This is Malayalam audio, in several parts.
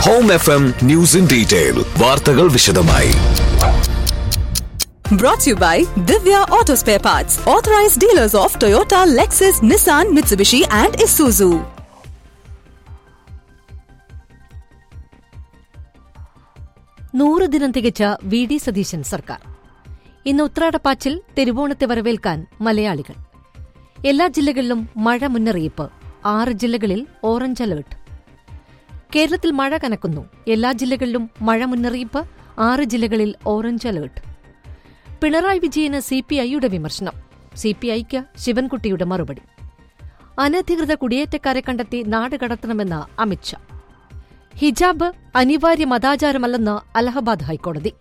Home F M news in detail വാർത്തകൾ വിശദമായി Brought to you by Divya Auto Spare Parts, authorized dealers of Toyota, Lexus, Nissan, Mitsubishi, and Isuzu. നൂറ് ദിനം തികച്ച വി ഡി സതീശൻ സർക്കാർ ഇന്ന് ഉത്രാടപ്പാച്ചിൽ തിരുവോണത്തെ വരവേൽക്കാൻ മലയാളികൾ എല്ലാ ജില്ലകളിലും മഴ മുന്നറിയിപ്പ് ആറ് ജില്ലകളിൽ ഓറഞ്ച് അലേർട്ട് കേരളത്തിൽ മഴ കനക്കുന്നു എല്ലാ ജില്ലകളിലും മഴ മുന്നറിയിപ്പ് ആറ് ജില്ലകളിൽ ഓറഞ്ച് അലേർട്ട് പിണറായി വിജയന് സി പി ഐയുടെ വിമർശനം സി പി ഐക്ക് ശിവൻകുട്ടിയുടെ മറുപടി അനധികൃത കുടിയേറ്റക്കാരെ കണ്ടെത്തി നാട് കടത്തണമെന്ന് അമിത്ഷാ ഹിജാബ് അനിവാര്യ മതാചാരമല്ലെന്ന് അലഹബാദ് ഹൈക്കോടതി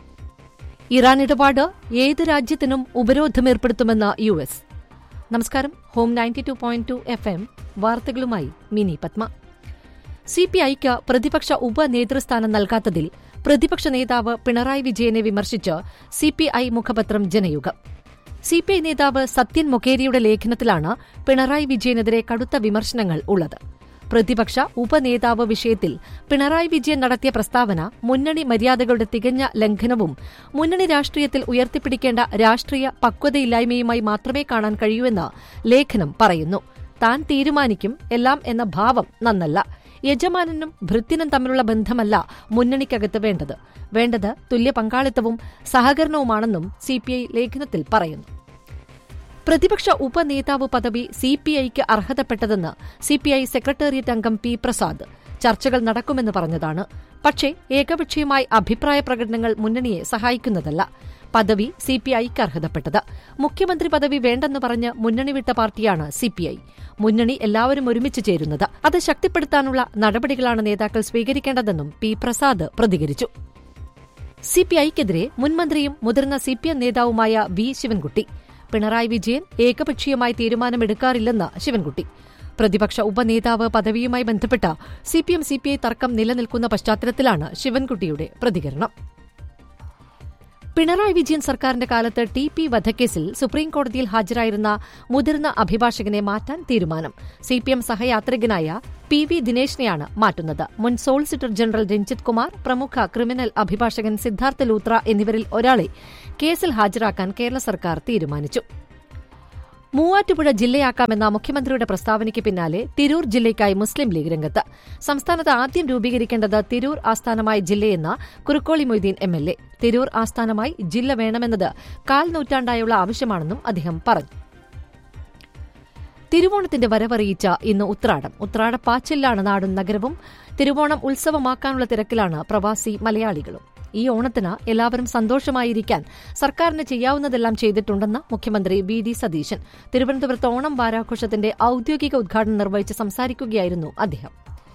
ഇറാൻ ഇടപാട് ഏത് രാജ്യത്തിനും ഉപരോധം ഏർപ്പെടുത്തുമെന്ന് യു എസ് നമസ്കാരം home ninety two point two F M വാർത്തകളുമായി മിനി പത്മ സി പി ഐക്ക് പ്രതിപക്ഷ ഉപനേതൃസ്ഥാനം നൽകാത്തതിൽ പ്രതിപക്ഷ നേതാവ് പിണറായി വിജയനെ വിമർശിച്ച് സി പി ഐ മുഖപത്രം ജനയുഗം സി പി ഐ നേതാവ് സത്യൻ മൊക്കേരിയുടെ ലേഖനത്തിലാണ് പിണറായി വിജയനെതിരെ കടുത്ത വിമർശനങ്ങൾ ഉള്ളത് പ്രതിപക്ഷ ഉപനേതാവ് വിഷയത്തിൽ പിണറായി വിജയൻ നടത്തിയ പ്രസ്താവന മുന്നണി മര്യാദകളുടെ തികഞ്ഞ ലംഘനവും മുന്നണി രാഷ്ട്രീയത്തിൽ ഉയർത്തിപ്പിടിക്കേണ്ട രാഷ്ട്രീയ പക്വതയില്ലായ്മയുമായി മാത്രമേ കാണാൻ കഴിയൂവെന്ന് ലേഖനം പറയുന്നു താൻ തീരുമാനിക്കും എല്ലാം എന്ന ഭാവം നന്നല്ല യജമാനനും ഭൃത്യനും തമ്മിലുള്ള ബന്ധമല്ല മുന്നണിക്കകത്ത് വേണ്ടത് വേണ്ടത് തുല്യ പങ്കാളിത്തവും സഹകരണവുമാണെന്നും സിപിഐ ലേഖനത്തിൽ പറയുന്നു പ്രതിപക്ഷ ഉപനേതാവ് പദവി സിപിഐക്ക് അർഹതപ്പെട്ടതെന്ന് സിപിഐ സെക്രട്ടേറിയറ്റ് അംഗം പി പ്രസാദ് ചർച്ചകൾ നടക്കുമെന്ന് പറഞ്ഞതാണ് പക്ഷേ ഏകപക്ഷീയമായി അഭിപ്രായ പ്രകടനങ്ങൾ മുന്നണിയെ സഹായിക്കുന്നതല്ല പദവി സിപിഐക്ക് അർഹതപ്പെട്ടത് മുഖ്യമന്ത്രി പദവി വേണ്ടെന്ന് പറഞ്ഞ് മുന്നണി വിട്ട പാർട്ടിയാണ് സിപിഐ മുന്നണി എല്ലാവരും ഒരുമിച്ച് ചേരുന്നത് അത് ശക്തിപ്പെടുത്താനുള്ള നടപടികളാണ് നേതാക്കൾ സ്വീകരിക്കേണ്ടതെന്നും പി പ്രസാദ് പ്രതികരിച്ചു സിപിഐക്കെതിരെ മുൻമന്ത്രിയും മുതിർന്ന സിപിഎം നേതാവുമായ വി ശിവൻകുട്ടി പിണറായി വിജയൻ ഏകപക്ഷീയമായി തീരുമാനമെടുക്കാറില്ലെന്ന് ശിവൻകുട്ടി പ്രതിപക്ഷ ഉപനേതാവ് പദവിയുമായി ബന്ധപ്പെട്ട സിപിഎം സിപിഐ തർക്കം നിലനിൽക്കുന്ന പശ്ചാത്തലത്തിലാണ് ശിവൻകുട്ടിയുടെ പ്രതികരണം പിണറായി വിജയൻ സർക്കാരിന്റെ കാലത്ത് ടി പി വധക്കേസിൽ സുപ്രീംകോടതിയിൽ ഹാജരായിരുന്ന മുതിർന്ന അഭിഭാഷകനെ മാറ്റാൻ തീരുമാനം സിപിഎം സഹയാത്രികനായ പി വി ദിനേശിനെയാണ് മാറ്റുന്നത് മുൻ സോളിസിറ്റർ ജനറൽ രഞ്ജിത് കുമാർ പ്രമുഖ ക്രിമിനൽ അഭിഭാഷകൻ സിദ്ധാർത്ഥ ലൂത്ര എന്നിവരിൽ ഒരാളെ കേസിൽ ഹാജരാക്കാൻ കേരള സർക്കാർ തീരുമാനിച്ചു മൂവാറ്റുപുഴ ജില്ലയാക്കാമെന്ന മുഖ്യമന്ത്രിയുടെ പ്രസ്താവനയ്ക്ക് പിന്നാലെ തിരൂർ ജില്ലയ്ക്കായി മുസ്ലിം ലീഗ് രംഗത്ത് സംസ്ഥാനത്ത് ആദ്യം രൂപീകരിക്കേണ്ടത് തിരൂർ ആസ്ഥാനമായി ജില്ലയെന്ന Kurukkoli Moideen M L A Tirur ആസ്ഥാനമായി ജില്ല വേണമെന്നത് കാൽ നൂറ്റാണ്ടായുള്ള ആവശ്യമാണെന്നും അദ്ദേഹം പറഞ്ഞു തിരുവോണത്തിന്റെ വരവറിയിച്ച ഇന്ന് ഉത്രാടം ഉത്രാടപ്പാച്ചിലാണ് നാടും നഗരവും തിരുവോണം ഉത്സവമാക്കാനുള്ള തിരക്കിലാണ് പ്രവാസി മലയാളികളും ഈ ഓണത്തിന് എല്ലാവരും സന്തോഷമായിരിക്കാൻ സർക്കാരിന് ചെയ്യാവുന്നതെല്ലാം ചെയ്തിട്ടുണ്ടെന്ന് മുഖ്യമന്ത്രി വി ഡി സതീശൻ തിരുവനന്തപുരത്ത് ഓണം വാരാഘോഷത്തിന്റെ ഔദ്യോഗിക ഉദ്ഘാടനം നിർവഹിച്ച് സംസാരിക്കുകയായിരുന്നു അദ്ദേഹം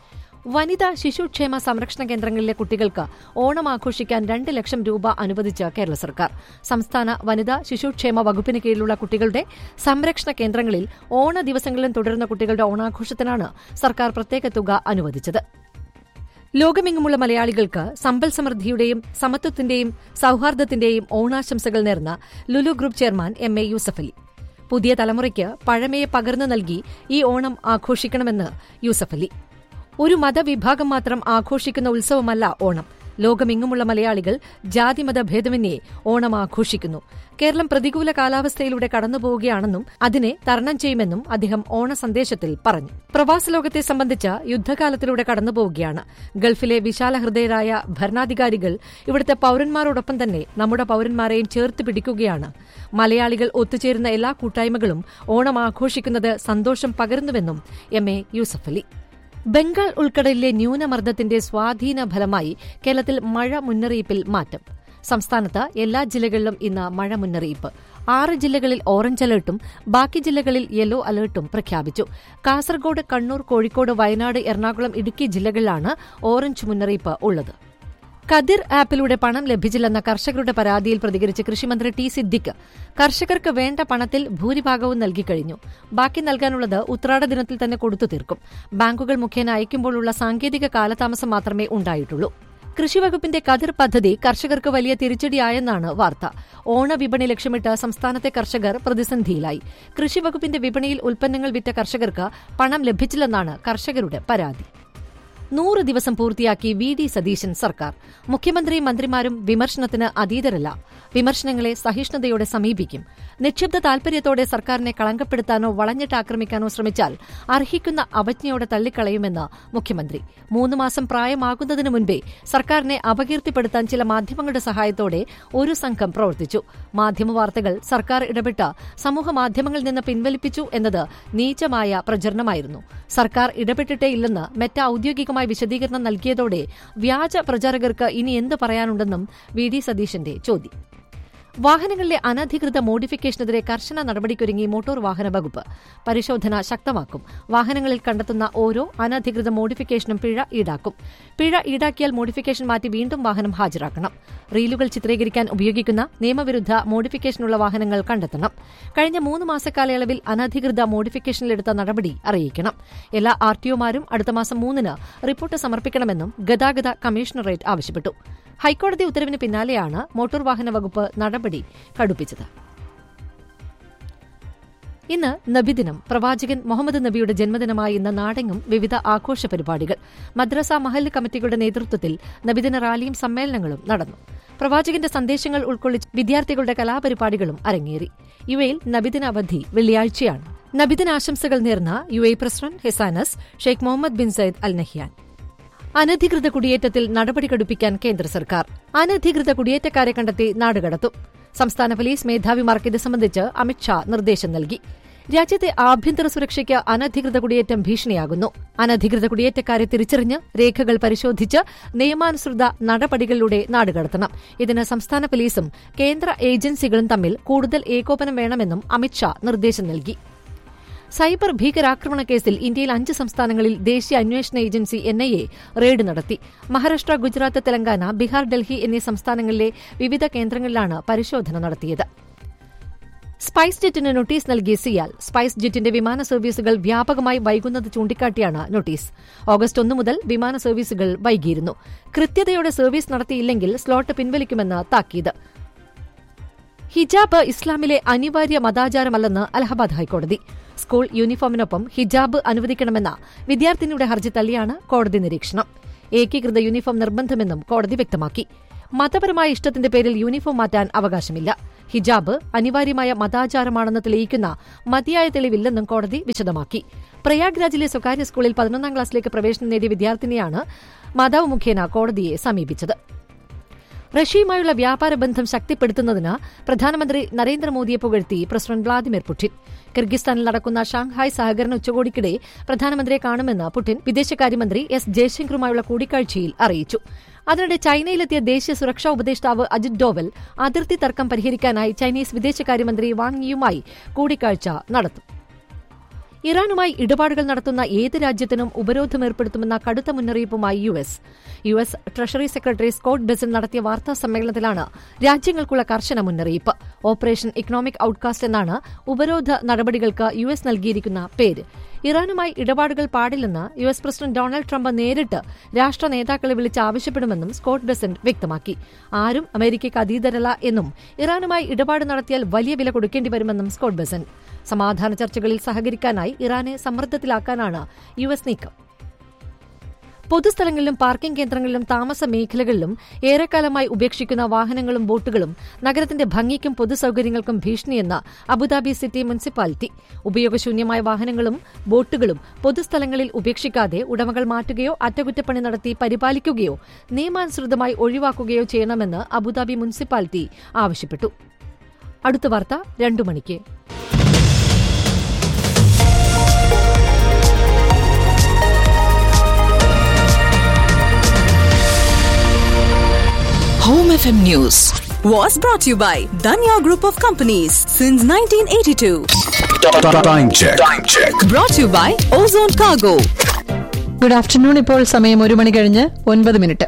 വനിതാ ശിശുക്ഷേമ സംരക്ഷണ കേന്ദ്രങ്ങളിലെ കുട്ടികൾക്ക് ഓണം ആഘോഷിക്കാൻ രണ്ട് ലക്ഷം രൂപ അനുവദിച്ച കേരള സർക്കാർ സംസ്ഥാന വനിതാ ശിശുക്ഷേമ വകുപ്പിന് കീഴിലുള്ള കുട്ടികളുടെ സംരക്ഷണ കേന്ദ്രങ്ങളിൽ ഓണ ദിവസങ്ങളിലും തുടരുന്ന കുട്ടികളുടെ ഓണാഘോഷത്തിനാണ് സർക്കാർ പ്രത്യേക തുക അനുവദിച്ചത് ലോകമെങ്ങുമുള്ള മലയാളികൾക്ക് സമ്പൽ സമൃദ്ധിയുടെയും സമത്വത്തിന്റെയും സൌഹാർദ്ദത്തിന്റെയും ഓണാശംസകൾ നേർന്ന Lulu group chairman M A Yusuffali പുതിയ തലമുറയ്ക്ക് പഴമയെ പകർന്നു നൽകി ഈ ഓണം ആഘോഷിക്കണമെന്ന് യൂസഫലി ഒരു മതവിഭാഗം മാത്രം ആഘോഷിക്കുന്ന ഉത്സവമല്ല ഓണം ലോകമെങ്ങുമുള്ള മലയാളികൾ ജാതിമത ഭേദമന്യേ ഓണം ആഘോഷിക്കുന്നു കേരളം പ്രതികൂല കാലാവസ്ഥയിലൂടെ കടന്നുപോവുകയാണെന്നും അതിനെ തരണം ചെയ്യുമെന്നും അദ്ദേഹം ഓണ സന്ദേശത്തിൽ പറഞ്ഞു പ്രവാസ ലോകത്തെ സംബന്ധിച്ച് യുദ്ധകാലത്തിലൂടെ കടന്നുപോവുകയാണ് ഗൾഫിലെ വിശാല ഹൃദയരായ ഭരണാധികാരികൾ ഇവിടുത്തെ പൌരന്മാരോടൊപ്പം തന്നെ നമ്മുടെ പൌരന്മാരെയും ചേർത്ത് പിടിക്കുകയാണ് മലയാളികൾ ഒത്തുചേരുന്ന എല്ലാ കൂട്ടായ്മകളും ഓണം ആഘോഷിക്കുന്നത് സന്തോഷം പകരുന്നുവെന്നും എം എ യൂസഫലി ബംഗാൾ ഉൾക്കടലിലെ ന്യൂനമർദ്ദത്തിന്റെ സ്വാധീന ഫലമായി കേരളത്തിൽ മഴ മുന്നറിയിപ്പിൽ മാറ്റം സംസ്ഥാനത്ത് എല്ലാ ജില്ലകളിലും ഇന്ന് മഴ മുന്നറിയിപ്പ് ആറ് ജില്ലകളിൽ ഓറഞ്ച് അലർട്ടും ബാക്കി ജില്ലകളിൽ യെല്ലോ അലർട്ടും പ്രഖ്യാപിച്ചു കാസർഗോഡ് കണ്ണൂർ കോഴിക്കോട് വയനാട് എറണാകുളം ഇടുക്കി ജില്ലകളിലാണ് ഓറഞ്ച് മുന്നറിയിപ്പ് ഉള്ളത് കതിർ ആപ്പിലൂടെ പണം ലഭിച്ചില്ലെന്ന കർഷകരുടെ പരാതിയിൽ പ്രതികരിച്ച് കൃഷിമന്ത്രി ടി സിദ്ദിഖ് കർഷകർക്ക് വേണ്ട പണത്തിൽ ഭൂരിഭാഗവും നൽകിക്കഴിഞ്ഞു ബാക്കി നൽകാനുള്ളത് ഉത്രാട ദിനത്തിൽ തന്നെ കൊടുത്തു തീർക്കും ബാങ്കുകൾ മുഖേന അയക്കുമ്പോഴുള്ള സാങ്കേതിക കാലതാമസം മാത്രമേ ഉണ്ടായിട്ടുള്ളൂ കൃഷിവകുപ്പിന്റെ കതിർ പദ്ധതി കർഷകർക്ക് വലിയ തിരിച്ചടിയായെന്നാണ് വാർത്ത ഓണവിപണി ലക്ഷ്യമിട്ട് സംസ്ഥാനത്തെ കർഷകർ പ്രതിസന്ധിയിലായി കൃഷിവകുപ്പിന്റെ വിപണിയിൽ ഉൽപ്പന്നങ്ങൾ വിറ്റ കർഷകർക്ക് പണം ലഭിച്ചില്ലെന്നാണ് കർഷകരുടെ പരാതി നൂറ് ദിവസം പൂർത്തിയാക്കി വി ഡി സതീശൻ സർക്കാർ മുഖ്യമന്ത്രിയും മന്ത്രിമാരും വിമർശനത്തിന് അതീതരല്ല വിമർശനങ്ങളെ സഹിഷ്ണുതയോടെ സമീപിക്കും നിക്ഷിപ്ത താൽപര്യത്തോടെ സർക്കാരിനെ കളങ്കപ്പെടുത്താനോ വളഞ്ഞിട്ട് ആക്രമിക്കാനോ ശ്രമിച്ചാൽ അർഹിക്കുന്ന അവജ്ഞയോടെ തള്ളിക്കളയുമെന്ന് മുഖ്യമന്ത്രി മൂന്ന് മാസം പ്രായമാകുന്നതിന് മുൻപേ സർക്കാരിനെ അപകീർത്തിപ്പെടുത്താൻ ചില മാധ്യമങ്ങളുടെ സഹായത്തോടെ ഒരു സംഘം പ്രവർത്തിച്ചു മാധ്യമവാർത്തകൾ സർക്കാർ ഇടപെട്ട് സമൂഹ മാധ്യമങ്ങളിൽ നിന്ന് പിൻവലിപ്പിച്ചു എന്നത് നീചമായ പ്രചരണമായിരുന്നു സർക്കാർ ഇടപെട്ടിട്ടേയില്ലെന്ന് മെറ്റ ഔദ്യോഗികമായി വിശദീകരണം നൽകിയതോടെ വ്യാജ പ്രചാരകർക്ക് ഇനി എന്ത് പറയാനുണ്ടെന്നും വി ഡി സതീശന്റെ ചോദ്യം വാഹനങ്ങളിലെ അനധികൃത മോഡിഫിക്കേഷനെതിരെ കർശന നടപടിക്കൊരുങ്ങി മോട്ടോർ വാഹന വകുപ്പ് പരിശോധന ശക്തമാക്കും വാഹനങ്ങളിൽ കണ്ടെത്തുന്ന ഓരോ അനധികൃത മോഡിഫിക്കേഷനും പിഴ ഈടാക്കും പിഴ ഈടാക്കിയാൽ മോഡിഫിക്കേഷൻ മാറ്റി വീണ്ടും വാഹനം ഹാജരാക്കണം റീലുകൾ ചിത്രീകരിക്കാൻ ഉപയോഗിക്കുന്ന നിയമവിരുദ്ധ മോഡിഫിക്കേഷനുള്ള വാഹനങ്ങൾ കണ്ടെത്തണം കഴിഞ്ഞ മൂന്ന് മാസക്കാലയളവിൽ അനധികൃത മോഡിഫിക്കേഷനിലെടുത്ത നടപടി അറിയിക്കണം എല്ലാ ആർടിഒമാരും അടുത്ത മാസം മൂന്നിന് റിപ്പോർട്ട് സമർപ്പിക്കണമെന്നും ഗതാഗത കമ്മീഷണറേറ്റ് ആവശ്യപ്പെട്ടു ഹൈക്കോടതി ഉത്തരവിന് പിന്നാലെയാണ് മോട്ടോർ വാഹന വകുപ്പ് നടപടി കടുപ്പിച്ചത് ഇന്ന് നബിദിനം പ്രവാചകൻ മുഹമ്മദ് നബിയുടെ ജന്മദിനമായ ഇന്ന് നാടെങ്ങും വിവിധ ആഘോഷ പരിപാടികൾ മദ്രസ മഹല്ല് കമ്മിറ്റികളുടെ നേതൃത്വത്തിൽ നബിദിന റാലിയും സമ്മേളനങ്ങളും നടന്നു പ്രവാചകന്റെ സന്ദേശങ്ങൾ ഉൾക്കൊള്ളിച്ച് വിദ്യാർത്ഥികളുടെ കലാപരിപാടികളും അരങ്ങേറി യു എയിൽ നബിദിന അവധി വെള്ളിയാഴ്ചയാണ് നബിദിനാശംസകൾ നേർന്ന യു എ പ്രസിഡന്റ് ഹെസാനസ് Sheikh Mohammed bin Zayed Al Nahyan അനധികൃത കുടിയേറ്റത്തിൽ നടപടി കടുപ്പിക്കാൻ കേന്ദ്ര സർക്കാർ അനധികൃത കുടിയേറ്റക്കാരെ കണ്ടെത്തി നാടുകടത്തും സംസ്ഥാന പോലീസ് മേധാവിമാർക്ക് ഇത് സംബന്ധിച്ച് അമിത്ഷാ നിർദ്ദേശം നൽകി രാജ്യത്തെ ആഭ്യന്തര സുരക്ഷയ്ക്ക് അനധികൃത കുടിയേറ്റം ഭീഷണിയാകുന്നു അനധികൃത കുടിയേറ്റക്കാരെ തിരിച്ചറിഞ്ഞ് രേഖകൾ പരിശോധിച്ച് നിയമാനുസൃത നടപടികളിലൂടെ നാടുകടത്തണം ഇതിന് സംസ്ഥാന പോലീസും കേന്ദ്ര ഏജൻസികളും തമ്മിൽ കൂടുതൽ ഏകോപനം വേണമെന്നും അമിത്ഷാ നിർദ്ദേശം നൽകി സൈബർ ഭീകരാക്രമണ കേസിൽ ഇന്ത്യയിൽ അഞ്ച് സംസ്ഥാനങ്ങളിൽ ദേശീയ അന്വേഷണ ഏജൻസി എൻഐഎ റെയ്ഡ് നടത്തി മഹാരാഷ്ട്ര ഗുജറാത്ത് തെലങ്കാന ബീഹാർ ഡൽഹി എന്നീ സംസ്ഥാനങ്ങളിലെ വിവിധ കേന്ദ്രങ്ങളിലാണ് പരിശോധന നടത്തിയത് സ്പൈസ് ജെറ്റിന് നോട്ടീസ് നൽകിയ സിയാൽ സ്പൈസ് ജെറ്റിന്റെ വിമാന സർവീസുകൾ വ്യാപകമായി വൈകുന്നത് ചൂണ്ടിക്കാട്ടിയാണ് നോട്ടീസ് ഓഗസ്റ്റ് ഒന്ന് മുതൽ വിമാന സർവീസുകൾ വൈകിയിരുന്നു കൃത്യതയോടെ സർവീസ് നടത്തിയില്ലെങ്കിൽ സ്ലോട്ട് പിൻവലിക്കുമെന്ന് താക്കീത് ഹിജാബ് ഇസ്ലാമിലെ അനിവാര്യ മതാചാരമല്ലെന്ന് അലഹബാദ് ഹൈക്കോടതി സ്കൂൾ യൂണിഫോമിനൊപ്പം ഹിജാബ് അനുവദിക്കണമെന്ന വിദ്യാർത്ഥിനിയുടെ ഹർജി തള്ളിയാണ് കോടതി നിരീക്ഷണം ഏകീകൃത യൂണിഫോം നിർബന്ധമെന്നും കോടതി വ്യക്തമാക്കി മതപരമായ ഇഷ്ടത്തിന്റെ പേരിൽ യൂണിഫോം മാറ്റാൻ അവകാശമില്ല ഹിജാബ് അനിവാര്യമായ മതാചാരമാണെന്ന് തെളിയിക്കുന്ന മതിയായ തെളിവില്ലെന്നും കോടതി വിശദമാക്കി പ്രയാഗ്രാജിലെ സ്വകാര്യ സ്കൂളിൽ പതിനൊന്നാം ക്ലാസ്സിലേക്ക് പ്രവേശനം നേടിയ വിദ്യാർത്ഥിനിയാണ് മാതാവ് മുഖേന കോടതിയെ സമീപിച്ചത് റഷ്യയുമായുള്ള വ്യാപാര ബന്ധം ശക്തിപ്പെടുത്തുന്നതിന് പ്രധാനമന്ത്രി നരേന്ദ്രമോദിയെ പുകഴ്ത്തി പ്രസിഡന്റ് വ്ളാദിമിർ പുടിൻ കിർഗിസ്ഥാനിൽ നടക്കുന്ന ഷാങ്ഹായ് സഹകരണ ഉച്ചകോടിക്കിടെ പ്രധാനമന്ത്രിയെ കാണുമെന്ന് പുടിൻ വിദേശകാര്യമന്ത്രി എസ് ജയശങ്കറുമായുള്ള കൂടിക്കാഴ്ചയിൽ അറിയിച്ചു അതിനിടെ ചൈനയിലെത്തിയ ദേശീയ സുരക്ഷാ ഉപദേഷ്ടാവ് അജിത് ഡോവൽ അതിർത്തി തർക്കം പരിഹരിക്കാനായി ചൈനീസ് വിദേശകാര്യമന്ത്രി വാങ് യിയുമായി കൂടിക്കാഴ്ച നടത്തും ഇറാനുമായി ഇടപാടുകൾ നടത്തുന്ന ഏത് രാജ്യത്തിനും ഉപരോധം ഏർപ്പെടുത്തുമെന്ന കടുത്ത മുന്നറിയിപ്പുമായി U S U S treasury secretary Scott Bessent നടത്തിയ വാർത്താ സമ്മേളനത്തിലാണ് രാജ്യങ്ങൾക്കുള്ള കർശന മുന്നറിയിപ്പ് ഓപ്പറേഷൻ ഇക്കണോമിക് ഔട്ട്കാസ്റ്റ് എന്നാണ് ഉപരോധ നടപടികൾക്ക് യു എസ് നൽകിയിരിക്കുന്ന പേര് ഇറാനുമായി ഇടപാടുകൾ പാടില്ലെന്ന് U S president Donald Trump നേരിട്ട് രാഷ്ട്ര നേതാക്കളെ വിളിച്ച് ആവശ്യപ്പെടുമെന്നും സ്കോട്ട് ബെസന്റ് വ്യക്തമാക്കി ആരും അമേരിക്കയ്ക്ക് അതീതരല്ല എന്നും ഇറാനുമായി ഇടപാട് നടത്തിയാൽ വലിയ വില കൊടുക്കേണ്ടി വരുമെന്നും സ്കോട്ട് ബെസന്റ് സമാധാന ചർച്ചകളിൽ സഹകരിക്കാനായി ഇറാനെ സമ്മർദ്ദത്തിലാക്കാനാണ് യു എസ് നീക്കം പൊതുസ്ഥലങ്ങളിലും പാർക്കിംഗ് കേന്ദ്രങ്ങളിലും താമസ മേഖലകളിലും ഏറെക്കാലമായി ഉപേക്ഷിക്കുന്ന വാഹനങ്ങളും ബോട്ടുകളും നഗരത്തിന്റെ ഭംഗിക്കും പൊതുസൌകര്യങ്ങൾക്കും ഭീഷണിയെന്ന് അബുദാബി സിറ്റി മുനിസിപ്പാലിറ്റി ഉപയോഗശൂന്യമായ വാഹനങ്ങളും ബോട്ടുകളും പൊതുസ്ഥലങ്ങളിൽ ഉപേക്ഷിക്കാതെ ഉടമകൾ മാറ്റുകയോ അറ്റകുറ്റപ്പണി നടത്തി പരിപാലിക്കുകയോ നിയമാനുസൃതമായി ഒഴിവാക്കുകയോ ചെയ്യണമെന്ന് അബുദാബി മുനിസിപ്പാലിറ്റി ആവശ്യപ്പെട്ടു അടുത്ത വാർത്ത രണ്ടു മണിക്ക് Home FM News was brought to you by Danya Group of Companies since 1982. Time check. Time check. Brought to you by Ozone Cargo. Good afternoon ഇപ്പോൾ സമയം ഒരു മണി കഴിഞ്ഞ് ഒൻപത് മിനിറ്റ്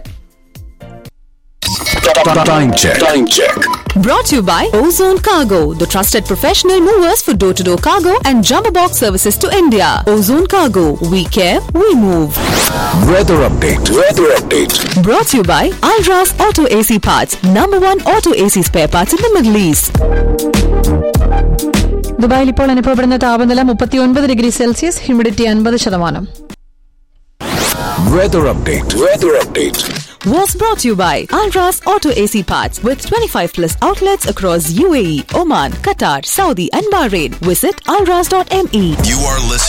Time check. Time check. Brought to you by Ozone Cargo, the trusted professional movers for door to door cargo and jumbo box services to India. Ozone Cargo, we care, we move. Weather update. Weather update. Brought to you by Alras Auto AC Parts, number one auto AC spare parts in the Middle East. ദുബായിൽ ഇപ്പോൾ അനുഭവപ്പെടുന്ന താപനില മുപ്പത്തിയൊൻപത് ഡിഗ്രി സെൽഷ്യസ് ഹ്യൂമിഡിറ്റി അൻപത് ശതമാനം Weather update. Weather update. Was brought to you by Alras Auto AC Parts with 25 plus outlets across UAE, Oman, Qatar, Saudi, and Bahrain. Visit alras.me. You are listening.